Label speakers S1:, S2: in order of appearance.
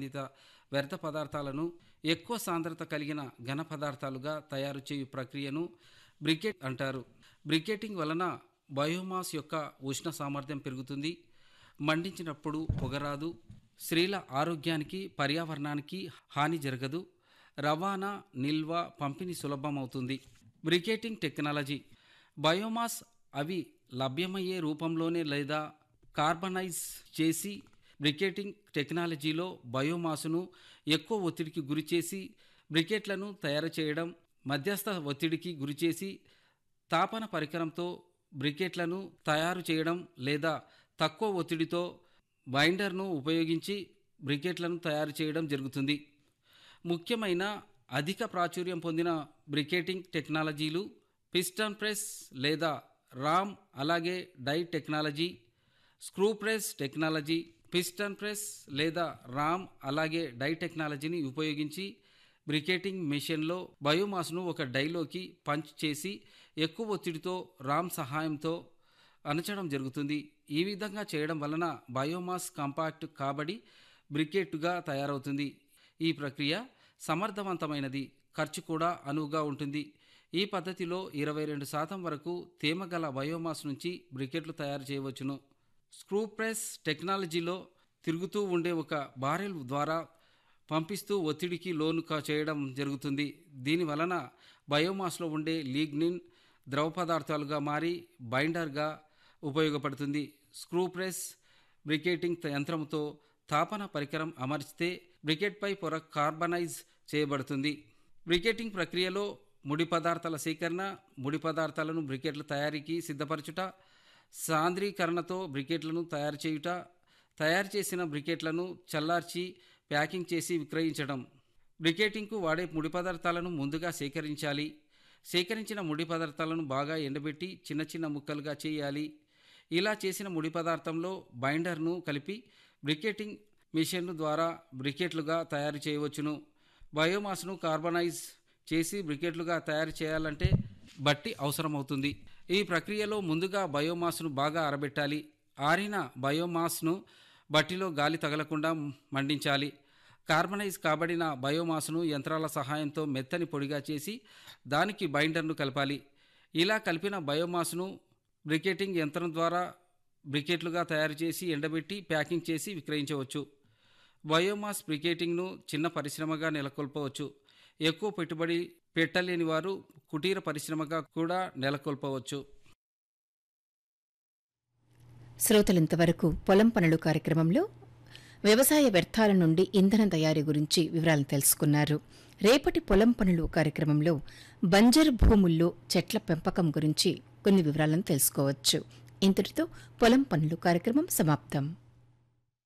S1: సంబంధిత వ్యర్థ పదార్థాలను ఎక్కువ సాంద్రత కలిగిన ఘన పదార్థాలుగా తయారు చేయు ప్రక్రియను బ్రికెట్ అంటారు బ్రికెటింగ్ వలన బయోమాస్ యొక్క ఉష్ణ సామర్థ్యం పెరుగుతుంది మండించినప్పుడు పొగరాదు స్త్రీల ఆరోగ్యానికి పర్యావరణానికి హాని జరగదు రవాణా నిల్వ పంపిణీ సులభమవుతుంది బ్రికేటింగ్ టెక్నాలజీ బయోమాస్ అవి లభ్యమయ్యే రూపంలోనే లేదా కార్బనైజ్ చేసి బ్రికేటింగ్ టెక్నాలజీలో బయోమాసును ఎక్కువ ఒత్తిడికి గురిచేసి బ్రికెట్లను తయారు చేయడం మధ్యస్థ ఒత్తిడికి గురిచేసి తాపన పరికరంతో బ్రికెట్లను తయారు చేయడం లేదా తక్కువ ఒత్తిడితో బైండర్ను ఉపయోగించి బ్రికెట్లను తయారు చేయడం జరుగుతుంది ముఖ్యమైన అధిక ప్రాచుర్యం పొందిన బ్రికెటింగ్ టెక్నాలజీలు పిస్టన్ ప్రెస్ లేదా రామ్ అలాగే die technology screw press technology piston press లేదా రామ్ అలాగే డై టెక్నాలజీని ఉపయోగించి బ్రికెటింగ్ మెషిన్లో బయోమాస్ను ఒక డైలోకి పంచ్ చేసి ఎక్కువ ఒత్తిడితో రామ్ సహాయంతో అణచడం జరుగుతుంది ఈ విధంగా చేయడం వలన బయోమాస్ కాంపాక్ట్ కాబడి బ్రికెట్గా తయారవుతుంది ఈ ప్రక్రియ సమర్థవంతమైనది ఖర్చు కూడా అనువుగా ఉంటుంది ఈ పద్ధతిలో ఇరవై రెండు శాతం వరకు తేమగల బయోమాస్ నుంచి బ్రికెట్లు తయారు చేయవచ్చును స్క్రూ ప్రెస్ టెక్నాలజీలో తిరుగుతూ ఉండే ఒక బారెల్ ద్వారా పంపిస్తూ ఒత్తిడికి లోను కా- చేయడం జరుగుతుంది దీని వలన బయోమాస్లో ఉండే లీగ్నిన్ ద్రవ పదార్థాలుగా మారి బైండర్గా ఉపయోగపడుతుంది స్క్రూ ప్రెస్ బ్రికేటింగ్ త- యంత్రంతో తాపన పరికరం అమర్చితే బ్రికెట్పై పొర కార్బనైజ్ చేయబడుతుంది బ్రికెటింగ్ ప్రక్రియలో ముడి పదార్థాల సేకరణ ముడి పదార్థాలను బ్రికెట్ల తయారీకి సిద్ధపరచుట సాంద్రీకరణతో బ్రికెట్లను తయారు చేయుట తయారు చేసిన బ్రికెట్లను చల్లార్చి ప్యాకింగ్ చేసి విక్రయించడం బ్రికెటింగ్కు వాడే ముడి పదార్థాలను ముందుగా సేకరించాలి సేకరించిన ముడి పదార్థాలను బాగా ఎండబెట్టి చిన్న చిన్న ముక్కలుగా చేయాలి ఇలా చేసిన ముడి పదార్థంలో బైండర్ను కలిపి బ్రికెటింగ్ మిషన్ ద్వారా బ్రికెట్లుగా తయారు చేయవచ్చును బయోమాస్ను కార్బనైజ్ చేసి బ్రికెట్లుగా తయారు చేయాలంటే బట్టి అవసరమవుతుంది ఈ ప్రక్రియలో ముందుగా బయోమాస్ను బాగా ఆరబెట్టాలి ఆరిన బయోమాస్ను బట్టిలో గాలి తగలకుండా మండించాలి కార్బనైజ్ కాబడిన బయోమాస్ను యంత్రాల సహాయంతో మెత్తని పొడిగా చేసి దానికి బైండర్ను కలపాలి ఇలా కలిపిన బయోమాస్ను బ్రికెటింగ్ యంత్రం ద్వారా బ్రికెట్లుగా తయారు చేసి ఎండబెట్టి ప్యాకింగ్ చేసి విక్రయించవచ్చు బయోమాస్ బ్రికేటింగ్ను చిన్న పరిశ్రమగా నెలకొల్పవచ్చు ఎక్కువ పెట్టుబడి పెట్టలేని వారు కుటీర పరిశ్రమగా కూడా నెలకొల్పవచ్చు
S2: శ్రోతలింతవరకు పొలం పనులు కార్యక్రమంలో వ్యవసాయ వ్యర్థాల నుండి ఇంధన తయారీ గురించి వివరాలను తెలుసుకున్నారు రేపటి పొలం పనులు కార్యక్రమంలో బంజరు భూముల్లో చెట్ల పెంపకం గురించి కొన్ని వివరాలను తెలుసుకోవచ్చు ఇంతటితో పొలం పనులు కార్యక్రమం సమాప్తం